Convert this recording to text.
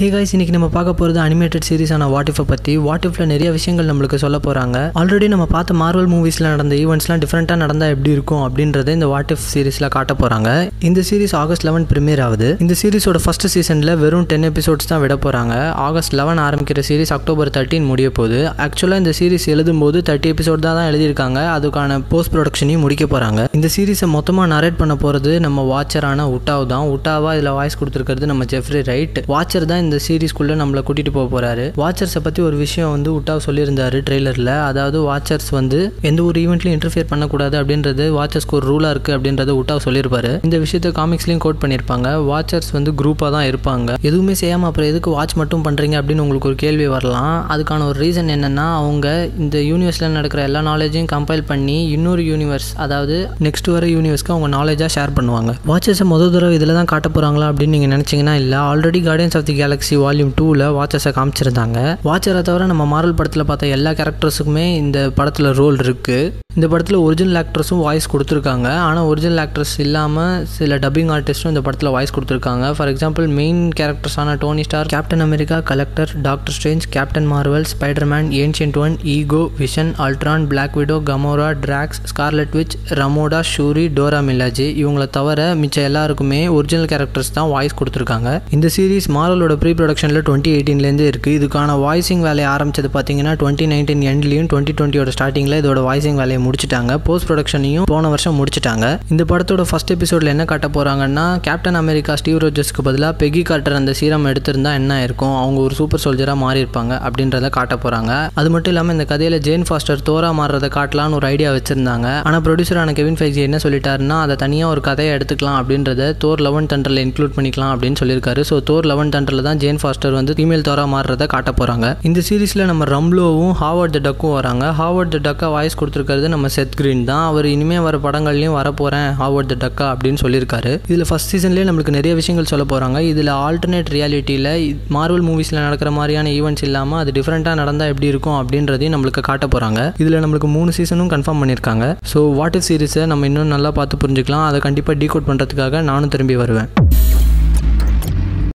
hey guys இன்னைக்கு நம்ம பார்க்க போகிறது அனிமேட்டட் சீரிஸான வாட் இஃபை பற்றி வாட் இஃப்ல நிறைய விஷயங்கள் நம்மளுக்கு சொல்ல போகிறாங்க ஆல்ரெடி நம்ம பார்த்த மார்வல் மூவிஸில் நடந்த ஈவெண்ட்ஸ்லாம் டிஃப்ரெண்ட்டாக நடந்தால் எப்படி இருக்கும் அப்படின்றத இந்த வாட் இஃப் சீரிஸில் காட்ட போகிறாங்க இந்த சீரிஸ் ஆகஸ்ட் லெவன் ப்ரீமியர் ஆகுது இந்த சீரிஸோட ஃபர்ஸ்ட் சீசனில் வெறும் டென் எபிசோட்ஸ் தான் விட போகிறாங்க ஆகஸ்ட் லெவன் ஆரம்பிக்கிற சீரிஸ் அக்டோபர் தேர்ட்டின் முடிய போகுது ஆக்சுவலாக இந்த சீரிஸ் எழுதும்போது தேர்ட்டி எபிசோட் தான் தான் எழுதியிருக்காங்க அதுக்கான போஸ்ட் ப்ரொடக்ஷனையும் முடிக்க போகிறாங்க இந்த சீரிஸை மொத்தமாக நரேட் பண்ண போகிறது நம்ம வாட்சரான உட்டாவ் தான் உட்டாவா இதில் வாய்ஸ் கொடுத்துருக்கிறது நம்ம ஜெஃப்ரி ரைட் வாட்சர் தான் இந்த சீரிஸ்க்குள்ளே நம்மளை கூட்டிகிட்டு போக போகிறாரு வாட்சர்ஸை பற்றி ஒரு விஷயம் வந்து உட்டாவ் சொல்லியிருந்தாரு ட்ரெய்லரில் அதாவது வாட்சர்ஸ் வந்து எந்த ஒரு ஈவெண்ட்லையும் இன்டர்ஃபியர் பண்ணக்கூடாது அப்படின்றது வாட்சர்ஸ்க்கு ஒரு ரூலாக இருக்குது அப்படின்றத உட்டாவ் சொல்லியிருப்பாரு இந்த விஷயத்தை காமிக்ஸ்லையும் கோட் பண்ணியிருப்பாங்க வாட்சர்ஸ் வந்து குரூப்பாக தான் இருப்பாங்க எதுவுமே செய்யாமல் அப்புறம் எதுக்கு வாட்ச் மட்டும் பண்ணுறீங்க அப்படின்னு உங்களுக்கு ஒரு கேள்வி வரலாம் அதுக்கான ஒரு ரீசன் என்னென்னா அவங்க இந்த யூனிவர்ஸில் நடக்கிற எல்லா நாலேஜையும் கம்பைல் பண்ணி இன்னொரு யூனிவர்ஸ் அதாவது நெக்ஸ்ட் வர யூனிவர்ஸ்க்கு அவங்க நாலேஜாக ஷேர் பண்ணுவாங்க வாட்சஸை முதல் தடவை இதில் தான் காட்ட போகிறாங்களா அப்படின்னு நீங்கள் நினச்சிங்கன்னா இல்லை already Guardians of the Galaxy volume டூவில் வாட்சஸை காமிச்சிருந்தாங்க வாட்சரை தவிர நம்ம மாரல் படத்தில் பார்த்த எல்லா கேரக்டர்ஸுக்குமே இந்த படத்தில் ரோல் இருக்குது இந்த படத்தில் ஒரிஜினல் ஆக்ட்ரஸும் வாய்ஸ் கொடுத்துருக்காங்க ஆனால் ஒரிஜினல் ஆக்ட்ரஸ் இல்லாமல் சில டப்பிங் ஆர்டிஸ்ட்டும் இந்த படத்தில் வாய்ஸ் கொடுத்துருக்காங்க ஃபார் எக்ஸாம்பிள் மெயின் கேரக்டர்ஸான Tony Stark Captain America Collector Doctor Strange Captain Marvel Spiderman Ancient One Ego Vision Ultron Black Widow Gamora Drax Scarlet Witch Ramonda Shuri Dora Milaje இவங்கள தவிர மிச்ச எல்லாருக்குமே ஒரிஜினல் கேரக்டர்ஸ் தான் voice கொடுத்துருக்காங்க இந்த series மாரலோட pre ப்ரொடக்ஷனில் டுவெண்ட்டி எயிட்டீன்லேருந்து இருக்குது இதுக்கான வாய்ஸிங் வேலையை ஆரம்பிச்சது பார்த்தீங்கன்னா டுவெண்ட்டி நைன்டீன் எண்ட்லையும் டுவெண்ட்டி டுவெண்ட்டியோட ஸ்டார்டிங்கில் இதோட வாய்ஸிங் வேலையை முடிச்சிட்டாங்க போஸ்ட் ப்ரொடக்ஷனையும் போன வருஷம் முடிச்சிட்டாங்க இந்த படத்தோட ஃபர்ஸ்ட் எபிசோடில் என்ன காட்ட போகிறாங்கன்னா கேப்டன் அமெரிக்கா ஸ்டீவ் ரோஜர்ஸ்க்கு பதிலாக பெகி காட்டுற அந்த சீரம் எடுத்திருந்தா என்ன இருக்கும் அவங்க ஒரு சூப்பர் சோல்ஜராக மாறி இருப்பாங்க அப்படின்றத காட்ட போகிறாங்க அது மட்டும் இல்லாமல் இந்த கதையில் ஜேன் ஃபாஸ்டர் தோரா மாறுறதை காட்டலாம்னு ஒரு ஐடியா வச்சிருந்தாங்க ஆனால் ப்ரொடியூசரான கெவின் ஃபைஜி என்ன சொல்லிட்டாருன்னா அதை தனியாக ஒரு கதையை எடுத்துக்கலாம் அப்படின்றத தோர் லெவன் தண்டரில் இன்க்ளூட் பண்ணிக்கலாம் அப்படின்னு சொல்லியிருக்காரு ஸோ தோர் லெவன் தண்டரில் தான் ஜேன் ஃபாஸ்டர் வந்து ஃபீமேல் தோரா மாறுறதை காட்ட போகிறாங்க இந்த சீரிஸில் நம்ம ரம்லோவும் ஹாவர்ட் த டக்கும் வராங்க ஹாவர்ட் த டக்கா வாய்ஸ் கொடுத்துருக்கிறது நம்ம செத் கிரீன் தான் அவர் இனிமேல் வர படங்கள்லையும் வர போகிறேன் ஹாவர்ட் த டக்கா அப்படின்னு சொல்லியிருக்காரு இதில் ஃபஸ்ட் சீசன்லேயே நம்மளுக்கு நிறைய விஷயங்கள் சொல்ல போகிறாங்க இதில் ஆல்டர்னேட் ரியாலிட்டியில் மார்வல் மூவிஸில் நடக்கிற மாதிரியான ஈவெண்ட்ஸ் இல்லாமல் அது டிஃப்ரெண்ட்டாக நடந்தால் எப்படி இருக்கும் அப்படின்றதையும் நம்மளுக்கு காட்ட போகிறாங்க இதில் நம்மளுக்கு மூணு சீசனும் கன்ஃபார்ம் பண்ணியிருக்காங்க ஸோ வாட் இஃப் சீரிஸை நம்ம இன்னும் நல்லா பார்த்து புரிஞ்சுக்கலாம் அதை கண்டிப்பாக டீகோட் பண்ணுறதுக்காக நானும் திரும்பி வருவேன்